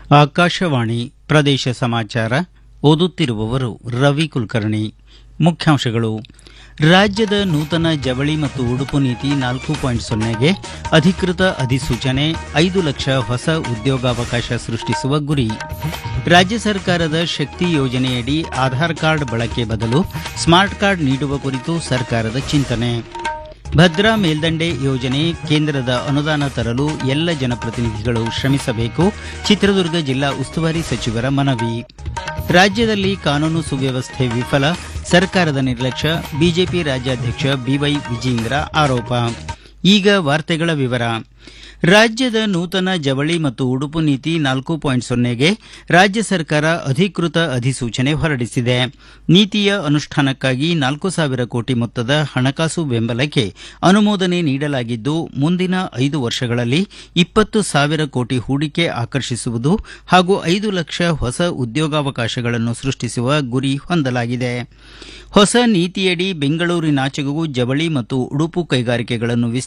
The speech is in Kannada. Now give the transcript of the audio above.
ಆಕಾಶವಾಣಿ ಪ್ರದೇಶ ಸಮಾಚಾರ ಓದುತ್ತಿರುವವರು ರವಿ ಕುಲಕರ್ಣಿ ಮುಖ್ಯಾಂಶಗಳು ರಾಜ್ಯದ ನೂತನ ಜವಳಿ ಮತ್ತು ಉಡುಪು ನೀತಿ ನಾಲ್ಕು ಪಾಯಿಂಟ್ ಸೊನ್ನೆಗೆ ಅಧಿಕೃತ ಅಧಿಸೂಚನೆ ಐದು ಲಕ್ಷ ಹೊಸ ಉದ್ಯೋಗಾವಕಾಶ ಸೃಷ್ಟಿಸುವ ಗುರಿ ರಾಜ್ಯ ಸರ್ಕಾರದ ಶಕ್ತಿ ಯೋಜನೆಯಡಿ ಆಧಾರ್ ಕಾರ್ಡ್ ಬಳಕೆ ಬದಲು ಸ್ಮಾರ್ಟ್ ಕಾರ್ಡ್ ನೀಡುವ ಕುರಿತು ಸರ್ಕಾರದ ಚಿಂತನೆ ಭದ್ರಾ ಮೇಲ್ದಂಡೆ ಯೋಜನೆ ಕೇಂದ್ರದ ಅನುದಾನ ತರಲು ಎಲ್ಲ ಜನಪ್ರತಿನಿಧಿಗಳು ಶ್ರಮಿಸಬೇಕು ಚಿತ್ರದುರ್ಗ ಜಿಲ್ಲಾ ಉಸ್ತುವಾರಿ ಸಚಿವರ ಮನವಿ ರಾಜ್ಯದಲ್ಲಿ ಕಾನೂನು ಸುವ್ಯವಸ್ಥೆ ವಿಫಲ ಸರ್ಕಾರದ ನಿರ್ಲಕ್ಷ್ಯ ಬಿಜೆಪಿ ರಾಜ್ಯಾಧ್ಯಕ್ಷ ಬಿವೈ ವಿಜೇಂದ್ರ ಆರೋಪ ಈಗ ವಾರ್ತೆಗಳ ವಿವರ ರಾಜ್ಯದ ನೂತನ ಜವಳಿ ಮತ್ತು ಉಡುಪು ನೀತಿ ನಾಲ್ಕು ಪಾಯಿಂಟ್ ಸೊನ್ನೆಗೆ ರಾಜ್ಯ ಸರ್ಕಾರ ಅಧಿಕೃತ ಅಧಿಸೂಚನೆ ಹೊರಡಿಸಿದೆ ನೀತಿಯ ಅನುಷ್ಠಾನಕ್ಕಾಗಿ ನಾಲ್ಕು ಸಾವಿರ ಕೋಟಿ ಮೊತ್ತದ ಹಣಕಾಸು ಬೆಂಬಲಕ್ಕೆ ಅನುಮೋದನೆ ನೀಡಲಾಗಿದ್ದು ಮುಂದಿನ ಐದು ವರ್ಷಗಳಲ್ಲಿ ಇಪ್ಪತ್ತು ಸಾವಿರ ಕೋಟಿ ಹೂಡಿಕೆ ಆಕರ್ಷಿಸುವುದು ಹಾಗೂ ಐದು ಲಕ್ಷ ಹೊಸ ಉದ್ಯೋಗಾವಕಾಶಗಳನ್ನು ಸೃಷ್ಟಿಸುವ ಗುರಿ ಹೊಂದಲಾಗಿದೆ ಹೊಸ ನೀತಿಯಡಿ ಬೆಂಗಳೂರಿನಾಚೆಗೂ ಜವಳಿ ಮತ್ತು ಉಡುಪು ಕೈಗಾರಿಕೆಗಳನ್ನು